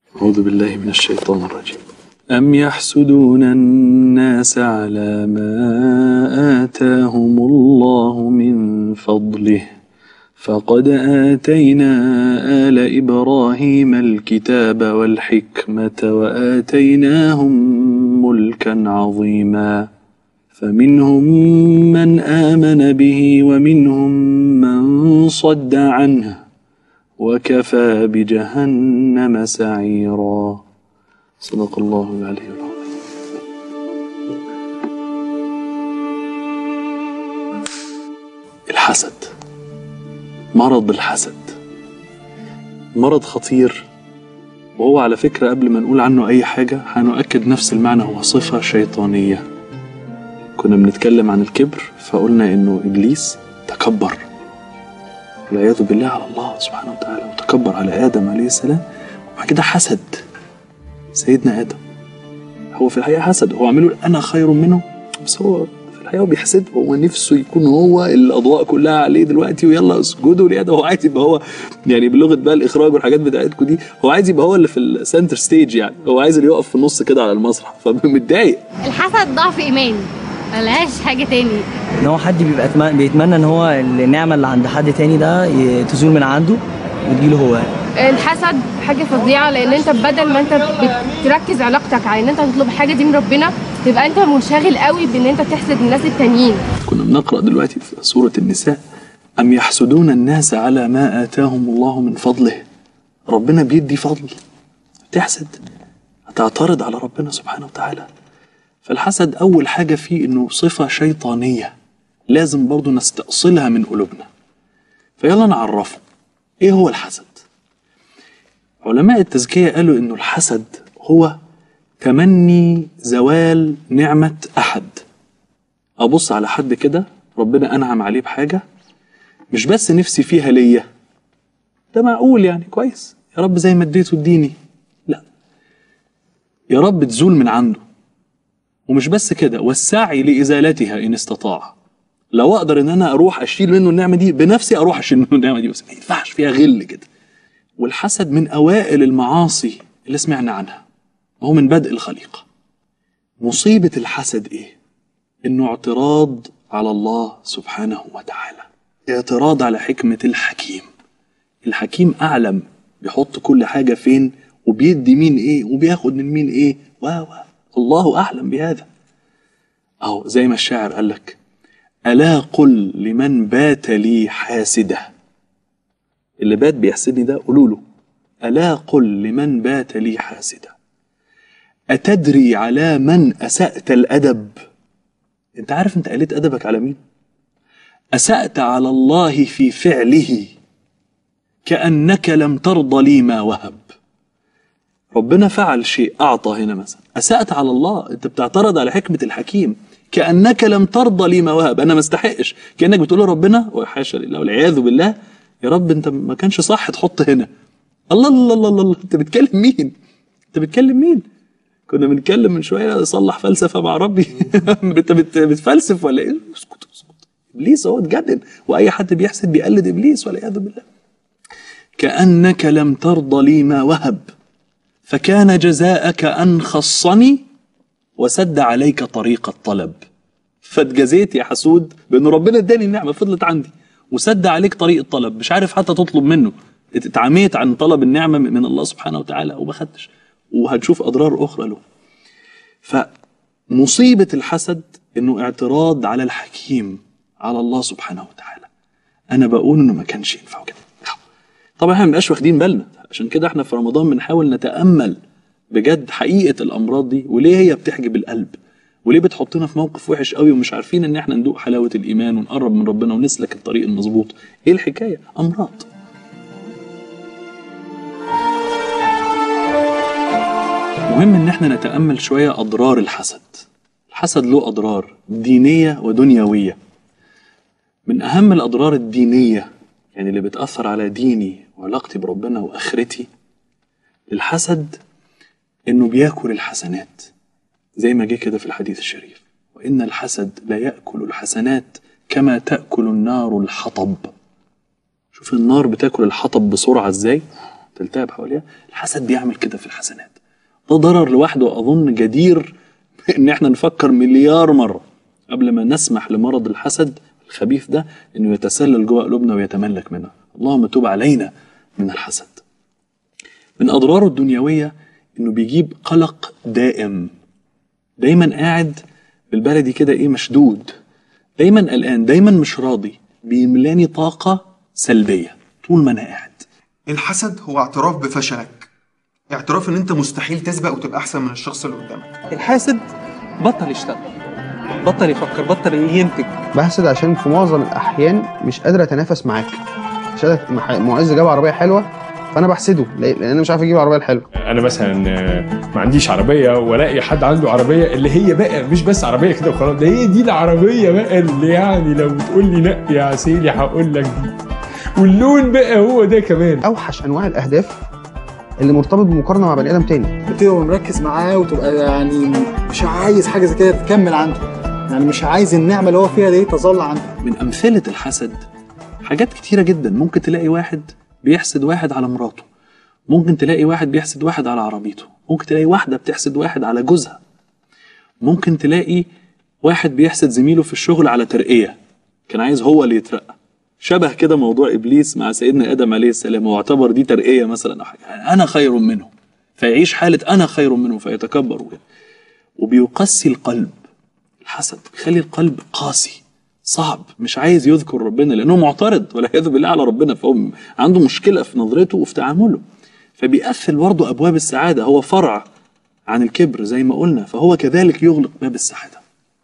أعوذ بالله من الشيطان الرجيم أم يحسدون الناس على ما آتاهم الله من فضله فقد آتينا آل إبراهيم الكتاب والحكمة وآتيناهم ملكا عظيما فمنهم من آمن به ومنهم من صد عنه وكفى بجهنم سعيرا صدق الله العلي العظيم الحسد مرض الحسد مرض خطير وهو على فكرة قبل ما نقول عنه أي حاجة هنؤكد نفس المعنى هو صفة شيطانية كنا بنتكلم عن الكبر فقلنا إنه إبليس تكبر والعياذ بالله على الله سبحانه وتعالى وتكبر على آدم عليه السلام وبعد كده حسد سيدنا آدم هو في الحقيقة حسد هو عامله أنا خير منه بس هو في الحقيقة هو بيحسد هو نفسه يكون هو الأضواء كلها عليه دلوقتي ويلا اسجدوا لآدم هو عايز يبقى هو يعني بلغة بقى الإخراج والحاجات بتاعتكم دي هو عايز يبقى هو اللي في السنتر ستيج يعني هو عايز اللي يقف في النص كده على المسرح فمتضايق الحسد ضعف ايمان ملهاش حاجه تاني ان هو حد بيبقى أتم- بيتمنى ان هو النعمه اللي عند حد تاني ده ي- تزول من عنده وتجيله هو الحسد حاجه فظيعه لان انت بدل ما انت بتركز علاقتك على ان انت تطلب حاجه دي من ربنا تبقى انت منشغل قوي بان انت تحسد الناس التانيين كنا بنقرأ دلوقتي في سورة النساء أم يحسدون الناس على ما آتاهم الله من فضله ربنا بيدي فضل تحسد هتعترض على ربنا سبحانه وتعالى فالحسد أول حاجة فيه إنه صفة شيطانية لازم برضو نستأصلها من قلوبنا فيلا نعرفه إيه هو الحسد علماء التزكية قالوا إنه الحسد هو تمني زوال نعمة أحد ابص على حد كده ربنا انعم عليه بحاجه مش بس نفسي فيها ليا ده معقول يعني كويس يا رب زي ما اديته اديني لا يا رب تزول من عنده ومش بس كده والسعي لازالتها ان استطاع لو اقدر ان انا اروح اشيل منه النعمه دي بنفسي اروح اشيل منه النعمه دي بس ما ينفعش فيها غل كده والحسد من اوائل المعاصي اللي سمعنا عنها وهو من بدء الخليقه مصيبه الحسد ايه انه اعتراض على الله سبحانه وتعالى اعتراض على حكمة الحكيم الحكيم أعلم بيحط كل حاجة فين وبيدي مين إيه وبياخد من مين إيه و و الله أعلم بهذا أو زي ما الشاعر قال لك ألا قل لمن بات لي حاسدة اللي بات بيحسدني ده قولوا له ألا قل لمن بات لي حاسدة أتدري على من أسأت الأدب انت عارف انت قلت ادبك على مين اسات على الله في فعله كانك لم ترض لي ما وهب ربنا فعل شيء اعطى هنا مثلا اسات على الله انت بتعترض على حكمه الحكيم كانك لم ترضى لي ما وهب انا ما استحقش كانك بتقول لربنا وحاشا لله والعياذ بالله يا رب انت ما كانش صح تحط هنا الله الله الله الله, الله. انت بتكلم مين انت بتكلم مين كنا بنتكلم من شويه صلح فلسفه مع ربي انت بت- بتفلسف ولا ايه؟ اسكت اسكت ابليس هو اتجنن واي حد بيحسد بيقلد ابليس والعياذ بالله. كانك لم ترضى لي ما وهب فكان جزاءك ان خصني وسد عليك طريق الطلب. فاتجزيت يا حسود بان ربنا اداني النعمه فضلت عندي وسد عليك طريق الطلب مش عارف حتى تطلب منه اتعميت عن طلب النعمه من الله سبحانه وتعالى وما خدتش وهنشوف اضرار اخرى له فمصيبه الحسد انه اعتراض على الحكيم على الله سبحانه وتعالى انا بقول انه ما كانش ينفع كده طبعا احنا مبقاش واخدين بالنا عشان كده احنا في رمضان بنحاول نتامل بجد حقيقه الامراض دي وليه هي بتحجب القلب وليه بتحطنا في موقف وحش قوي ومش عارفين ان احنا ندوق حلاوه الايمان ونقرب من ربنا ونسلك الطريق المظبوط ايه الحكايه امراض مهم ان احنا نتامل شويه اضرار الحسد الحسد له اضرار دينيه ودنيويه من اهم الاضرار الدينيه يعني اللي بتاثر على ديني وعلاقتي بربنا واخرتي الحسد انه بياكل الحسنات زي ما جه كده في الحديث الشريف وان الحسد لا ياكل الحسنات كما تاكل النار الحطب شوف النار بتاكل الحطب بسرعه ازاي تلتهب حواليها الحسد بيعمل كده في الحسنات ده ضرر لوحده اظن جدير ان احنا نفكر مليار مره قبل ما نسمح لمرض الحسد الخبيث ده انه يتسلل جوه قلوبنا ويتملك منا اللهم تب علينا من الحسد من اضراره الدنيويه انه بيجيب قلق دائم دايما قاعد بالبلدي كده ايه مشدود دايما قلقان دايما مش راضي بيملاني طاقه سلبيه طول ما انا قاعد الحسد هو اعتراف بفشلك اعتراف ان انت مستحيل تسبق وتبقى احسن من الشخص اللي قدامك الحاسد بطل يشتغل بطل يفكر بطل ينتج بحسد عشان في معظم الاحيان مش قادر اتنافس معاك مش قادر مح- معز جاب عربيه حلوه فانا بحسده ليه؟ لان انا مش عارف اجيب العربيه الحلوه انا مثلا آه، ما عنديش عربيه والاقي حد عنده عربيه اللي هي بقى مش بس عربيه كده وخلاص ده هي دي العربيه بقى اللي يعني لو بتقول لي نقي يا عسيلي هقول لك دي واللون بقى هو ده كمان اوحش انواع الاهداف اللي مرتبط بمقارنه مع بني ادم تاني بتبقى مركز معاه وتبقى يعني مش عايز حاجه زي كده تكمل عنده يعني مش عايز النعمه اللي هو فيها دي تظل عنده من امثله الحسد حاجات كتيره جدا ممكن تلاقي واحد بيحسد واحد على مراته ممكن تلاقي واحد بيحسد واحد على عربيته ممكن تلاقي واحده بتحسد واحد على جوزها ممكن تلاقي واحد بيحسد زميله في الشغل على ترقيه كان عايز هو اللي يترقى شبه كده موضوع ابليس مع سيدنا ادم عليه السلام واعتبر دي ترقيه مثلا او حاجه انا خير منه فيعيش حاله انا خير منه فيتكبر وكده. وبيقسي القلب الحسد بيخلي القلب قاسي صعب مش عايز يذكر ربنا لانه معترض والعياذ بالله على ربنا فهو عنده مشكله في نظرته وفي تعامله فبيقفل برضه ابواب السعاده هو فرع عن الكبر زي ما قلنا فهو كذلك يغلق باب السعاده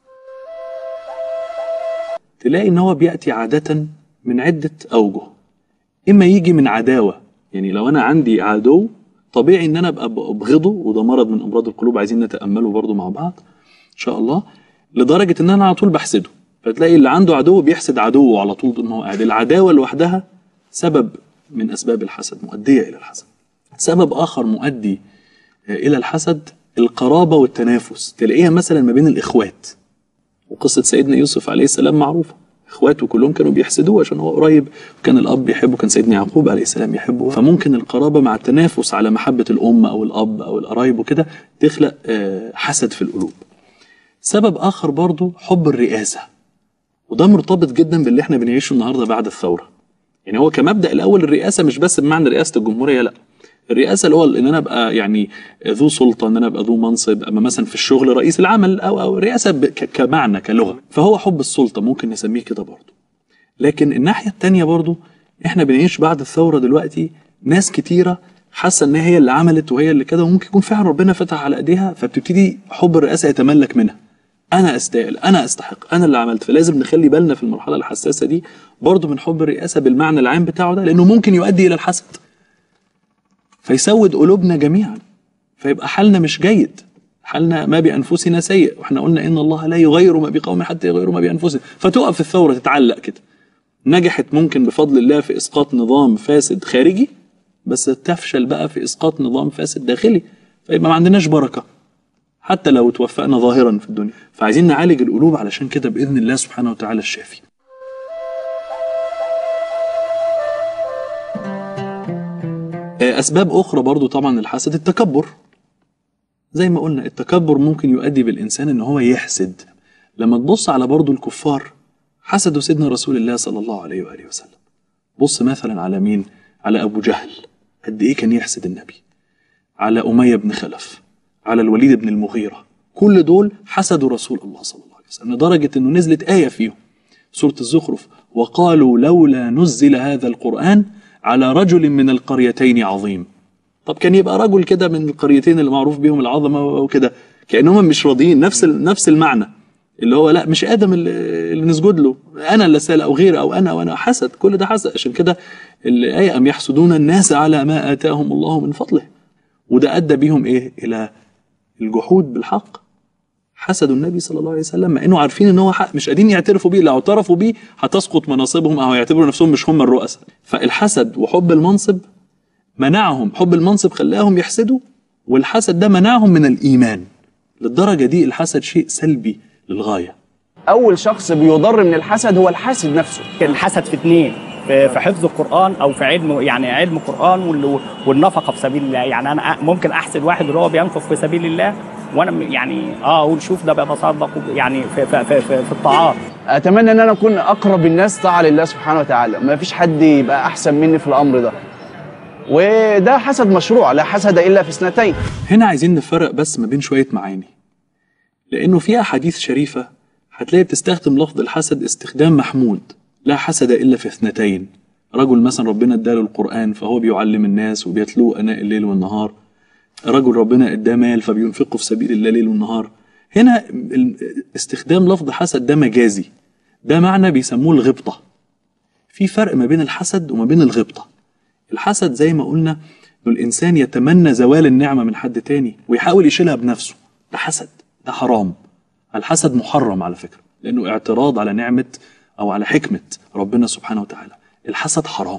تلاقي ان هو بياتي عاده من عده اوجه اما يجي من عداوه يعني لو انا عندي عدو طبيعي ان انا ابقى ابغضه وده مرض من امراض القلوب عايزين نتامله برضه مع بعض ان شاء الله لدرجه ان انا على طول بحسده فتلاقي اللي عنده عدو بيحسد عدوه على طول طول ما هو قاعد العداوه لوحدها سبب من اسباب الحسد مؤديه الى الحسد سبب اخر مؤدي آه، الى الحسد القرابه والتنافس تلاقيها مثلا ما بين الاخوات وقصه سيدنا يوسف عليه السلام معروفه اخواته كلهم كانوا بيحسدوه عشان هو قريب وكان الاب بيحبه كان سيدنا يعقوب عليه السلام يحبه فممكن القرابه مع التنافس على محبه الام او الاب او القرايب وكده تخلق آه، حسد في القلوب سبب اخر برضو حب الرئاسه وده مرتبط جدا باللي احنا بنعيشه النهارده بعد الثوره يعني هو كمبدا الاول الرئاسه مش بس بمعنى رئاسه الجمهوريه لا الرئاسه اللي هو ان انا ابقى يعني ذو سلطه ان انا ابقى ذو منصب اما مثلا في الشغل رئيس العمل او او رئاسه ب- ك- كمعنى كلغه فهو حب السلطه ممكن نسميه كده برضه لكن الناحيه التانية برضه احنا بنعيش بعد الثوره دلوقتي ناس كتيره حاسه ان هي اللي عملت وهي اللي كده وممكن يكون فعلا ربنا فتح على ايديها فبتبتدي حب الرئاسه يتملك منها انا استاهل انا استحق انا اللي عملت فلازم نخلي بالنا في المرحله الحساسه دي برضه من حب الرئاسه بالمعنى العام بتاعه ده لانه ممكن يؤدي الى الحسد فيسود قلوبنا جميعا فيبقى حالنا مش جيد حالنا ما بانفسنا سيء واحنا قلنا ان الله لا يغير ما بقوم حتى يغيروا ما بانفسهم فتقف الثوره تتعلق كده نجحت ممكن بفضل الله في اسقاط نظام فاسد خارجي بس تفشل بقى في اسقاط نظام فاسد داخلي فيبقى ما عندناش بركه حتى لو توفقنا ظاهرا في الدنيا فعايزين نعالج القلوب علشان كده باذن الله سبحانه وتعالى الشافي آه، اسباب اخرى برضو طبعا الحسد التكبر زي ما قلنا التكبر ممكن يؤدي بالانسان ان هو يحسد لما تبص على برضو الكفار حسدوا سيدنا رسول الله صلى الله عليه واله وسلم بص مثلا على مين على ابو جهل قد ايه كان يحسد النبي على اميه بن خلف على الوليد بن المغيره كل دول حسدوا رسول الله صلى الله عليه وسلم لدرجه انه نزلت ايه فيهم سوره الزخرف وقالوا لولا نزل هذا القران على رجل من القريتين عظيم طب كان يبقى رجل كده من القريتين اللي معروف بيهم العظمه وكده كانهم مش راضيين نفس ال- نفس المعنى اللي هو لا مش ادم اللي اللي نسجد له انا اللي سال او غير او انا وانا حسد كل ده حسد عشان كده الايه ام يحسدون الناس على ما اتاهم الله من فضله وده ادى بيهم ايه الى الجحود بالحق حسدوا النبي صلى الله عليه وسلم مع انه عارفين ان هو حق مش قادرين يعترفوا بيه لو اعترفوا بيه هتسقط مناصبهم او يعتبروا نفسهم مش هم الرؤساء فالحسد وحب المنصب منعهم حب المنصب خلاهم يحسدوا والحسد ده منعهم من الايمان للدرجه دي الحسد شيء سلبي للغايه اول شخص بيضر من الحسد هو الحاسد نفسه كان الحسد في اتنين في في حفظ القران او في علم يعني علم القران وال- والنفقه في سبيل الله يعني انا أ- ممكن احسد واحد اللي هو بينفق في سبيل الله وانا م- يعني اه اقول شوف ده بيتصدق وب- يعني في في في, في, في الطاعات اتمنى ان انا اكون اقرب الناس طاعه لله سبحانه وتعالى ما فيش حد يبقى احسن مني في الامر ده وده حسد مشروع لا حسد الا في اثنتين هنا عايزين نفرق بس ما بين شوية معاني لأنه في أحاديث شريفة هتلاقي بتستخدم لفظ الحسد استخدام محمود لا حسد إلا في اثنتين رجل مثلا ربنا اداله القرآن فهو بيعلم الناس وبيتلوه أناء الليل والنهار رجل ربنا اداه مال فبينفقه في سبيل الله ليل والنهار هنا ال- استخدام لفظ حسد ده مجازي ده معنى بيسموه الغبطة في فرق ما بين الحسد وما بين الغبطة الحسد زي ما قلنا انه الانسان يتمنى زوال النعمه من حد تاني ويحاول يشيلها بنفسه ده حسد ده حرام الحسد محرم على فكره لانه اعتراض على نعمه او على حكمه ربنا سبحانه وتعالى الحسد حرام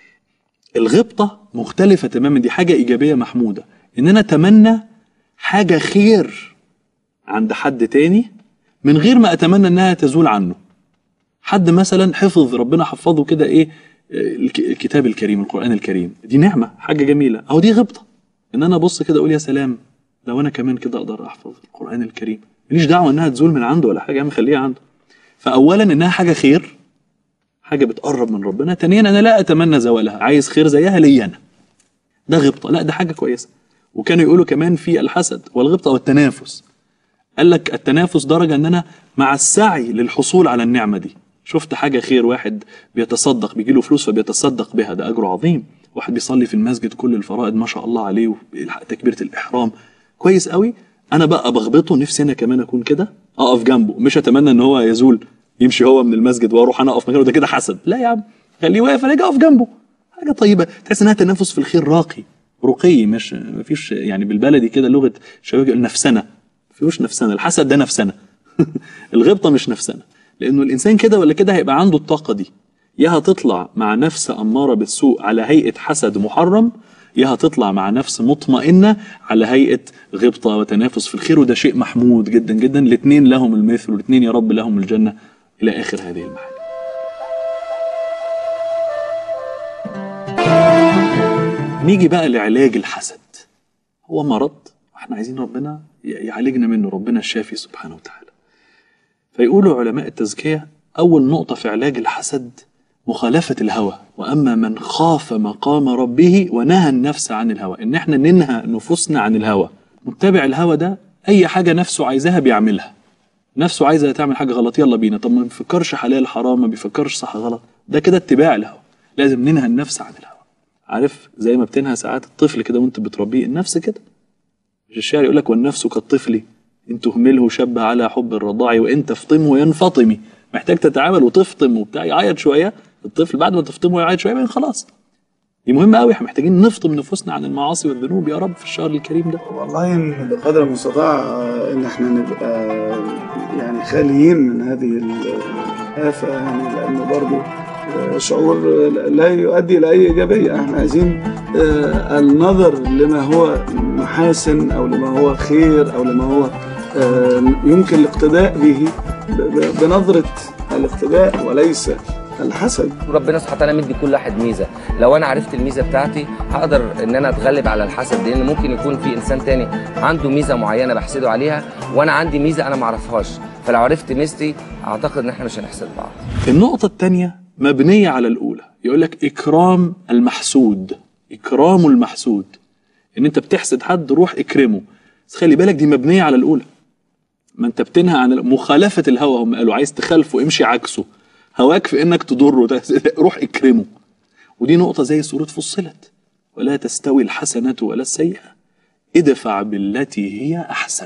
الغبطه مختلفه تماما دي حاجه ايجابيه محموده ان انا اتمنى حاجه خير عند حد تاني من غير ما اتمنى انها تزول عنه حد مثلا حفظ ربنا حفظه كده ايه الك- الكتاب الكريم القرآن الكريم دي نعمة حاجة جميلة أهو دي غبطة إن أنا أبص كده أقول يا سلام لو أنا كمان كده أقدر أحفظ القرآن الكريم ماليش دعوة إنها تزول من عنده ولا حاجة يا عم خليها عنده فأولا إنها حاجة خير حاجة بتقرب من ربنا ثانيا أنا لا أتمنى زوالها عايز خير زيها ليا أنا ده غبطة لا ده حاجة كويسة وكانوا يقولوا كمان في الحسد والغبطة والتنافس قال لك التنافس درجة ان انا مع السعي للحصول على النعمة دي شفت حاجة خير واحد بيتصدق بيجي له فلوس فبيتصدق بها ده أجره عظيم واحد بيصلي في المسجد كل الفرائض ما شاء الله عليه وبيلحق تكبيرة الإحرام كويس قوي أنا بقى بغبطه نفسي أنا كمان أكون كده أقف جنبه مش أتمنى إن هو يزول يمشي هو من المسجد وأروح أنا أقف مكانه ده كده حسد لا يا عم خليه واقف أنا أجي أقف جنبه حاجة طيبة تحس إنها تنافس في الخير راقي رقي مش مفيش يعني بالبلدي كده لغة شباب يقول نفسنا فيهوش نفسنا الحسد ده نفسنا الغبطه مش نفسنا لانه الانسان كده ولا كده هيبقى عنده الطاقه دي يا هتطلع مع نفس اماره بالسوء على هيئه حسد محرم يا هتطلع مع نفس مطمئنه على هيئه غبطه وتنافس في الخير وده شيء محمود جدا جدا الاثنين لهم المثل والاثنين يا رب لهم الجنه الى اخر هذه المحال نيجي بقى لعلاج الحسد هو مرض احنا عايزين ربنا يعالجنا منه ربنا الشافي سبحانه وتعالى فيقولوا علماء التزكية أول نقطة في علاج الحسد مخالفة الهوى وأما من خاف مقام ربه ونهى النفس عن الهوى إن إحنا ننهى نفوسنا عن الهوى متبع الهوى ده أي حاجة نفسه عايزاها بيعملها نفسه عايزة تعمل حاجة غلط يلا بينا طب ما بيفكرش حلال حرام ما بيفكرش صح غلط ده كده اتباع الهوى لازم ننهى النفس عن الهوى عارف زي ما بتنهى ساعات الطفل كده وانت بتربيه النفس كده مش الشاعر يقول لك والنفس كالطفل ان تهمله شب على حب الرضاع وان تفطمه ينفطمي محتاج تتعامل وتفطم وبتاع يعيط شويه الطفل بعد ما تفطمه يعيط شويه بعدين خلاص دي مهمه قوي احنا محتاجين نفطم نفوسنا عن المعاصي والذنوب يا رب في الشهر الكريم ده والله إن بقدر المستطاع آه، ان احنا نبقى يعني خاليين من هذه الآفة يعني لأنه برضو آه، شعور لا يؤدي إلى أي إيجابية احنا عايزين آه، النظر لما هو محاسن أو لما هو خير أو لما هو آه، يمكن الاقتداء به ب- ب- بنظرة الاقتداء وليس الحسد ربنا سبحانه وتعالى مدي كل واحد ميزه لو انا عرفت الميزه بتاعتي هقدر ان انا اتغلب على الحسد لان ممكن يكون في انسان تاني عنده ميزه معينه بحسده عليها وانا عندي ميزه انا ما اعرفهاش فلو عرفت ميزتي اعتقد ان احنا مش هنحسد بعض النقطة الثانية مبنية على الأولى يقول لك إكرام المحسود إكرام المحسود إن أنت بتحسد حد روح إكرمه بس خلي بالك دي مبنية على الأولى ما أنت بتنهى عن مخالفة الهوى هم قالوا عايز تخالفه امشي عكسه هواك في إنك تضره روح إكرمه ودي نقطة زي سورة فصلت ولا تستوي الحسنة ولا السيئة ادفع بالتي هي أحسن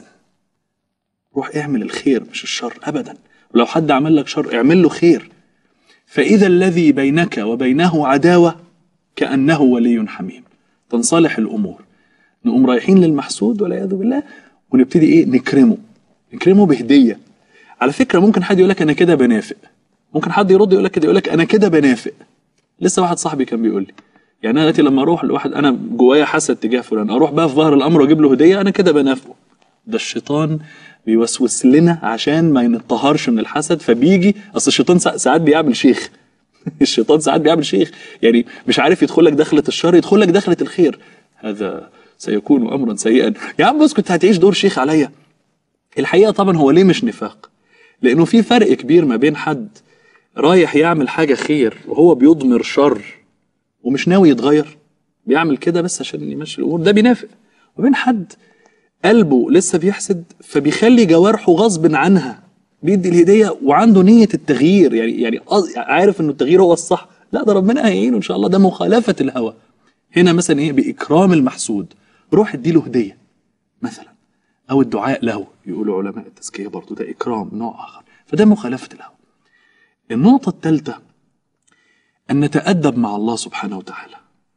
روح اعمل الخير مش الشر أبدا ولو حد عمل لك شر اعمل له خير فإذا الذي بينك وبينه عداوة كأنه ولي حميم تنصلح الأمور نقوم رايحين للمحسود والعياذ بالله ونبتدي إيه نكرمه نكرمه بهدية على فكرة ممكن حد يقول لك أنا كده بنافق ممكن حد يرد يقول لك كده يقول لك أنا كده بنافق لسه واحد صاحبي كان بيقول لي يعني انا دلوقتي لما اروح لواحد انا جوايا حسد تجاه فلان اروح بقى في ظهر الامر واجيب له هديه انا كده بنافقه ده الشيطان بيوسوس لنا عشان ما نتطهرش من الحسد فبيجي اصل الشيطان سا- ساعات بيعمل شيخ الشيطان ساعات بيعمل شيخ يعني مش عارف يدخل لك دخلة الشر يدخل لك دخلة الخير هذا سيكون امرا سيئا يا عم بس كنت هتعيش دور شيخ عليا الحقيقه طبعا هو ليه مش نفاق لانه في فرق كبير ما بين حد رايح يعمل حاجه خير وهو بيضمر شر ومش ناوي يتغير بيعمل كده بس عشان يمشي الامور ده بينافق وبين حد قلبه لسه بيحسد فبيخلي جوارحه غصب عنها بيدي الهديه وعنده نيه التغيير يعني يعني قص- عارف انه التغيير هو الصح لا ده ربنا هيعينه ان شاء الله ده مخالفه الهوى هنا مثلا ايه باكرام المحسود روح اديله هديه مثلا او الدعاء له يقولوا علماء التزكيه برضو ده اكرام نوع اخر فده مخالفه الهوى النقطه الثالثه ان نتادب مع الله سبحانه وتعالى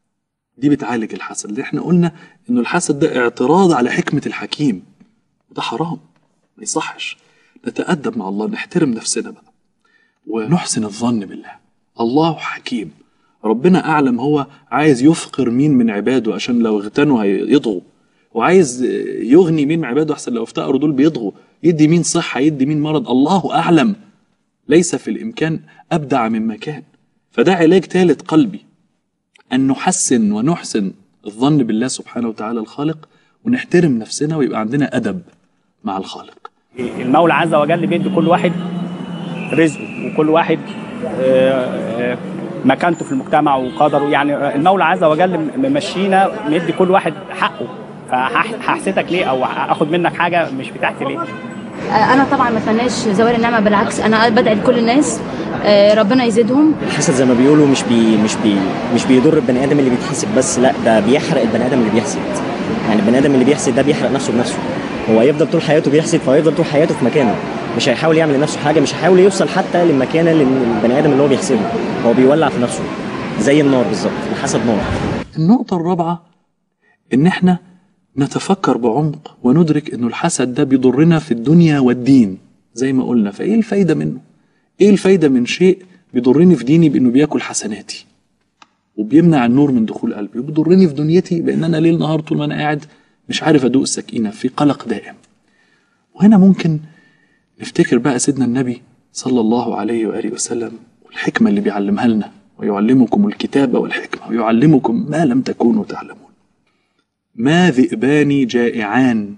دي بتعالج الحسد اللي احنا قلنا انه الحسد ده اعتراض على حكمه الحكيم وده حرام ما يصحش نتادب مع الله نحترم نفسنا بقى ونحسن الظن بالله الله حكيم ربنا اعلم هو عايز يفقر مين من عباده عشان لو اغتنوا هيطغوا وعايز يغني مين من عباده احسن لو افتقروا دول بيطغوا يدي مين صحه يدي مين مرض الله اعلم ليس في الامكان ابدع من مكان فده علاج ثالث قلبي ان نحسن ونحسن الظن بالله سبحانه وتعالى الخالق ونحترم نفسنا ويبقى عندنا ادب مع الخالق المولى عز وجل بيدي كل واحد رزقه وكل واحد آه، آه، مكانته في المجتمع وقدره يعني المولى عز وجل ممشينا مدي كل واحد حقه فهحسدك ليه او اخد منك حاجه مش بتاعتي ليه انا طبعا ما اتمناش زوال النعمه بالعكس انا بدعي لكل الناس آه، ربنا يزيدهم الحسد زي ما بيقولوا مش بي مش بي مش بيضر البني ادم اللي بيتحسد بس لا ده بيحرق البني ادم اللي بيحسد يعني البني ادم اللي بيحسد ده بيحرق نفسه بنفسه هو هيفضل طول حياته بيحسد فهيفضل طول حياته في مكانه مش هيحاول يعمل لنفسه حاجه مش هيحاول يوصل حتى للمكانه اللي البني ادم اللي هو بيحسده هو بيولع في نفسه زي النار بالظبط الحسد نار النقطة الرابعة إن إحنا نتفكر بعمق وندرك إنه الحسد ده بيضرنا في الدنيا والدين زي ما قلنا فإيه الفايدة منه؟ إيه الفايدة من شيء بيضرني في ديني بإنه بياكل حسناتي وبيمنع النور من دخول قلبي وبيضرني في دنيتي بإن أنا ليل نهار طول ما أنا قاعد مش عارف أدوق السكينة في قلق دائم وهنا ممكن نفتكر بقى سيدنا النبي صلى الله عليه وآله وسلم والحكمة اللي بيعلمها لنا ويعلمكم الكتاب والحكمة ويعلمكم ما لم تكونوا تعلمون ما ذئبان جائعان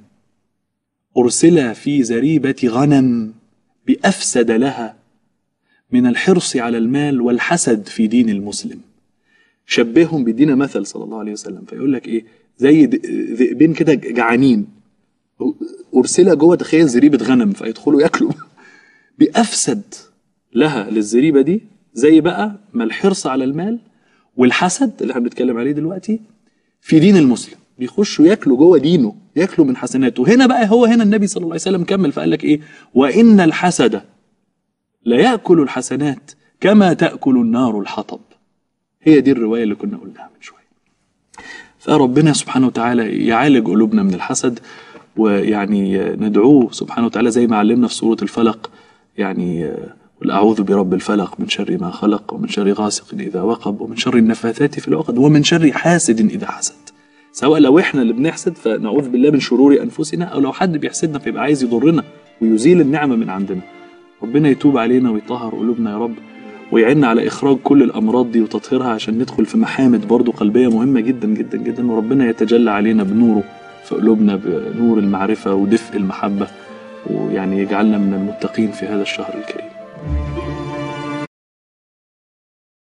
أرسلا في زريبة غنم بأفسد لها من الحرص على المال والحسد في دين المسلم شبههم بدين مثل صلى الله عليه وسلم فيقول لك ايه زي ذ- ذئبين كده جعانين أرسلا جوه تخيل زريبة غنم فيدخلوا ياكلوا بأفسد لها للزريبة دي زي بقى ما الحرص على المال والحسد اللي احنا بنتكلم عليه دلوقتي في دين المسلم بيخشوا ياكلوا جوه دينه ياكلوا من حسناته هنا بقى هو هنا النبي صلى الله عليه وسلم كمل فقال لك ايه وان الحسد لا ياكل الحسنات كما تاكل النار الحطب هي دي الروايه اللي كنا قلناها من شويه فربنا سبحانه وتعالى يعالج قلوبنا من الحسد ويعني ندعوه سبحانه وتعالى زي ما علمنا في سوره الفلق يعني قل أعوذ برب الفلق من شر ما خلق ومن شر غاسق إذا وقب ومن شر النفاثات في العقد ومن شر حاسد إذا حسد سواء لو احنا اللي بنحسد فنعوذ بالله من شرور أنفسنا أو لو حد بيحسدنا فيبقى عايز يضرنا ويزيل النعمة من عندنا ربنا يتوب علينا ويطهر قلوبنا يا رب ويعيننا على إخراج كل الأمراض دي وتطهيرها عشان ندخل في محامد برضو قلبية مهمة جدا جدا جدا وربنا يتجلى علينا بنوره في قلوبنا بنور المعرفة ودفء المحبة ويعني يجعلنا من المتقين في هذا الشهر الكريم